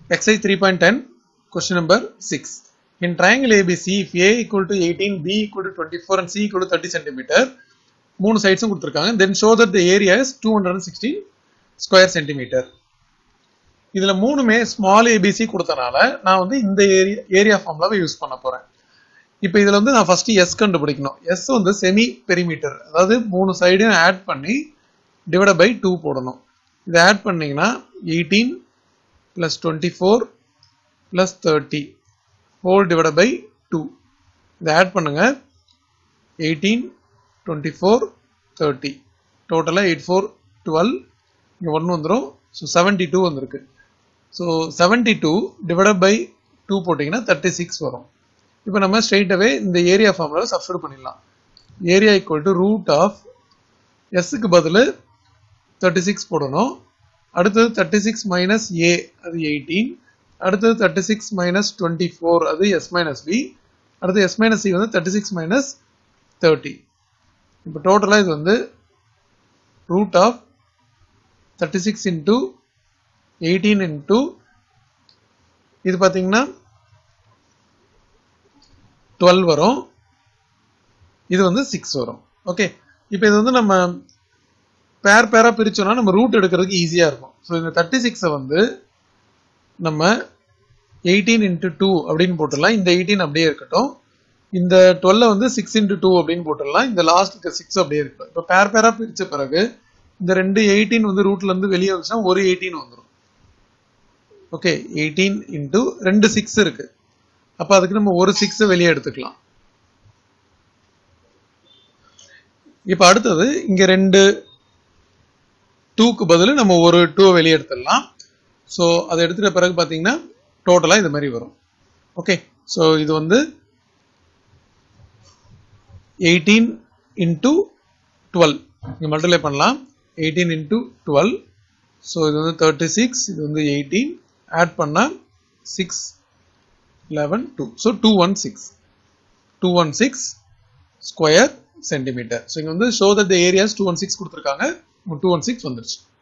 Exercise 3.10, question number 6. In triangle ABC, if A equal to 18, B equal to 24 and C equal to 30 centimeter, மூணு சைட்ஸும் கொடுத்துருக்காங்க then show that the area is two hundred sixteen square centimeter இதுல மூணுமே small ABC கொடுத்தனால நான் வந்து இந்த area area ஃபார்ம்லாவை use பண்ண போறேன் இப்போ இதுல வந்து நான் ஃபர்ஸ்ட் எஸ் கண்டுபிடிக்கணும் எஸ் வந்து செமி பெரிமீட்டர் அதாவது மூணு சைடையும் ஆட் பண்ணி டிவைட் பை டூ போடணும் இதை ஆட் பண்ணீங்கன்னா eighteen plus twenty four plus thirty whole divide by two இதை ஆட் பண்ணுங்க எயிட்டீன் டுவெண்ட்டி ஃபோர் தேர்ட்டி டோட்டலாக எயிட் ஃபோர் டுவெல் இங்கே ஒன்று வந்துடும் ஸோ செவன்ட்டி டூ வந்திருக்கு so seventy two divide by two போட்டிங்கன்னா தேர்ட்டி சிக்ஸ் வரும் இப்போ நம்ம ஸ்ட்ரெயிட்டாகவே இந்த ஏரியா ஃபார்முலாவை சப்ஸ்டியூட் பண்ணிடலாம் area equal to root of எஸ்ஸுக்கு பதில் தேர்ட்டி சிக்ஸ் போடணும் அடுத்தது தேர்ட்டி சிக்ஸ் மைனஸ் ஏ அது எயிட்டீன் அடுத்தது thirty six minus twenty four அது எஸ் மைனஸ் பி அடுத்து எஸ் மைனஸ் சி வந்து தேர்ட்டி சிக்ஸ் மைனஸ் தேர்ட்டி இப்போ டோட்டலாக இது வந்து root of thirty six into eighteen into இது பார்த்தீங்கன்னா டுவெல் வரும் இது வந்து சிக்ஸ் வரும் ஓகே இப்போ இது வந்து நம்ம பேர் பேரா பிரிச்சோம்னா நம்ம ரூட் எடுக்கிறதுக்கு ஈஸியாக இருக்கும் ஸோ இந்த தேர்ட்டி சிக்ஸை வந்து நம்ம எயிட்டீன் இன்ட்டு டூ அப்படின்னு போட்டுடலாம் இந்த எயிட்டீன் அப்படியே இருக்கட்டும் இந்த டுவெல்ல வந்து சிக்ஸ் இன்ட்டு டூ அப்படின்னு போட்டுடலாம் இந்த லாஸ்ட் சிக்ஸ் அப்படியே இருக்கு இப்போ பேர் பேரா பிரிச்ச பிறகு இந்த ரெண்டு எயிட்டீன் வந்து ரூட்ல இருந்து வெளியே வந்துச்சுன்னா ஒரு எயிட்டீன் வந்துடும் ஓகே எயிட்டீன் இன்ட்டு ரெண்டு சிக்ஸ் இருக்கு அப்போ அதுக்கு நம்ம ஒரு சிக்ஸ் வெளியே எடுத்துக்கலாம் இப்போ அடுத்தது இங்க ரெண்டு டூக்கு பதில் நம்ம ஒரு டூ வெளியே எடுத்துடலாம் ஸோ அதை எடுத்துட்ட பிறகு பார்த்தீங்கன்னா டோட்டலாக இது மாதிரி வரும் ஓகே ஸோ இது வந்து எயிட்டீன் இன்ட்டு டுவெல் இங்கே மல்டிப்ளை பண்ணலாம் எயிட்டீன் இன்ட்டு டுவெல் ஸோ இது வந்து தேர்ட்டி சிக்ஸ் இது வந்து எயிட்டீன் ஆட் பண்ணால் six eleven two so two one six two one six square centimeter so இங்கே வந்து show that the areas two one six கொடுத்துருக்காங்க டூ ஒன் சிக்ஸ் வந்துருச்சு